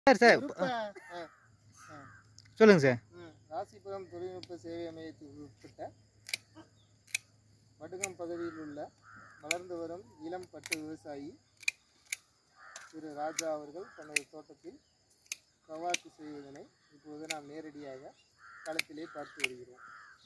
Sir sir விருப்ப- ஆ, ஆ. சொல்லுங்கள் sir ம். ராசிபுரம் தொழில்நுட்ப சேவை மையத்துக்கு உட்பட்ட வடுகம் பகுதியில் உள்ள வளர்ந்து வரும் இளம் பட்டு விவசாயி திரு ராஜா அவர்கள் தனது தோட்டத்தில் கவாத்து செய்வதனை இப்போது நாம் நேரடியாக களத்திலே பார்த்து வருகிறோம்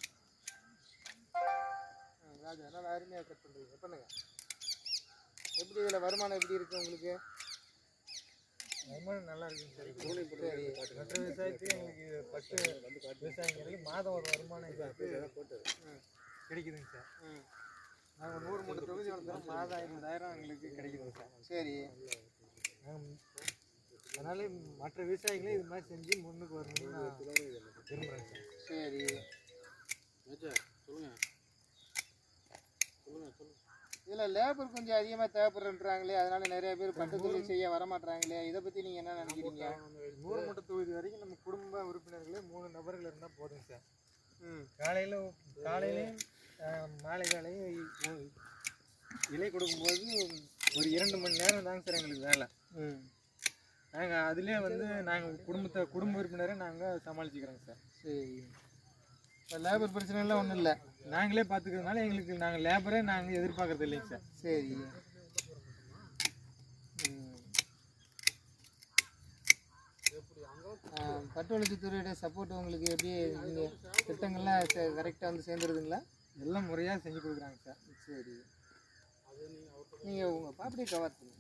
ஆ, ராஜா நல்லா அருமையாக கட் பண்ணுறீங்க பண்ணுங்க எப்படி இதில் வருமானம் எப்படி இருக்கு உங்களுக்கு வருமானம் நல்லா இருக்குங்க சார் சரி மற்ற விவசாயத்துக்கு எங்களுக்கு பட்டு விவசாயிங்களுக்கு மாதம் ஒரு வருமானம் எங்களுக்கு கிடைக்குதுங்க சார் ம் நாங்கள் நூறு மூட்டை தொகுதி வளர்த்தோம் மாதம் ஐம்பதாயிரம் எங்களுக்கு கிடைக்குதுங்க சார் சரி நாங்கள் அதனால மற்ற விவசாயிகளே இது மாதிரி செஞ்சு முன்னுக்கு வரணும்னு நான் விரும்புகிறேன் சார் சரி இதில் லேபர் கொஞ்சம் அதிகமாக தேவைப்படுறன்றாங்களே அதனால நிறைய பேர் பட்டு தொழில் செய்ய வரமாட்றாங்களே இதை பற்றி நீங்கள் என்ன நினைக்கிறீங்க நூறு மூட்டை தொகுதி வரைக்கும் நம்ம குடும்ப உறுப்பினர்களே மூணு நபர்கள் இருந்தால் போதுங்க சார் ம் காலையில் காலையிலையும் அஹ், மாலை வேலையும் இ- இலை கொடுக்கும்போது ஒரு இரண்டு மணி நேரம் தாங்க சார் எங்களுக்கு வேலை ம் நாங்கள் அதுலேயே வந்து நாங்கள் குடும்பத்தை குடும்ப உறுப்பினரை நாங்கள் சமாளிச்சுக்கிறோங்க சார் சரி இப்போ லேபர் பிரச்சனைலாம் ஒன்றும் இல்லை நாங்களே பார்த்துக்கிறதுனால எங்களுக்கு நாங்கள் லேபரே நாங்கள் எதிர்பார்க்கறது இல்லைங்க சார் சரி ம். ஆ, பட்டுவளர்ச்சித்துறையோட சப்போர்ட் உங்களுக்கு எப்படி நீங்கள் திட்டங்கள்லாம் கரெக்டாக வந்து சேர்ந்துருதுங்களா எல்லாம் முறையாக செஞ்சு கொடுக்குறாங்க சார் சரி நீங்கள் உங்கள் பாப்படியை கவர் பண்ணுங்க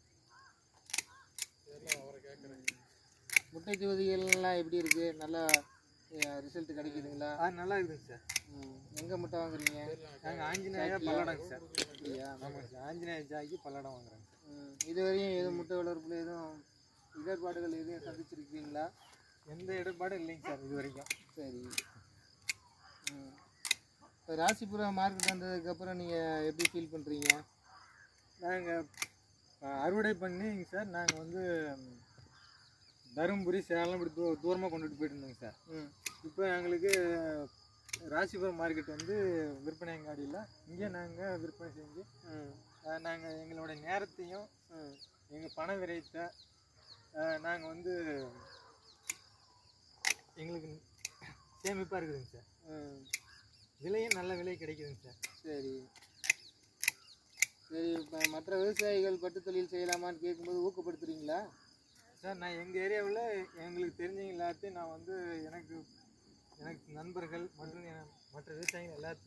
முட்டை தொகுதிகள்லாம் எப்படி இருக்குது நல்லா ரிசல்ட் கிடைக்குதுங்களா அது நல்லா இருக்குதுங்க சார் எங்கே முட்டை வாங்குறீங்க நாங்கள் ஆஞ்சநேயா பல்லடங்க சார் அப்படியா ஆமாங்க சார் ஆஞ்சநேயா ஜாக்கி பல்லடம் வாங்குறேங்க சார் ம். இதுவரையும் எதுவும் முட்டை வளர்ப்பில் எதுவும் இடர்பாடுகள் எதுவும் சந்திச்சிருக்கீங்களா எந்த இடர்பாடும் இல்லைங்க சார் இது வரைக்கும் சரி ம் இப்போ ராசிபுரம் மார்க்கெட் வந்ததுக்கப்புறம் நீங்கள் எப்படி ஃபீல் பண்ணுறீங்க நாங்கள் அறுவடை பண்ணிங்க சார் நாங்கள் வந்து ம், தருமபுரி சேலம் இப்படி தூ தூரமாக கொண்டுட்டு போயிட்டு இருந்தோங்க சார் ம் இப்போ எங்களுக்கு ராசிபுரம் மார்க்கெட் வந்து விற்பனை அங்காடியில் இங்கே நாங்கள் விற்பனை செஞ்சு ம் நாங்கள் எங்களோட நேரத்தையும் ம் எங்கள் பண விரயத்தை நாங்கள் வந்து எங்களுக்கு சேமிப்பாக இருக்குதுங்க சார் ம் விலையும் நல்ல விலை கிடைக்குதுங்க சார் சரி சரி இப்போ மற்ற விவசாயிகள் பட்டு தொழில் செய்யலாமான்னு கேட்கும்போது ஊக்கப்படுத்துறீங்களா சார் நான் எங்கள் ஏரியாவில் எங்களுக்கு தெரிஞ்சவங்க எல்லாத்தையும் நான் வந்து எனக்கு எனக்கு நண்பர்கள் மற்றும் என் மற்ற விவசாயிகள் எல்லாத்தையும்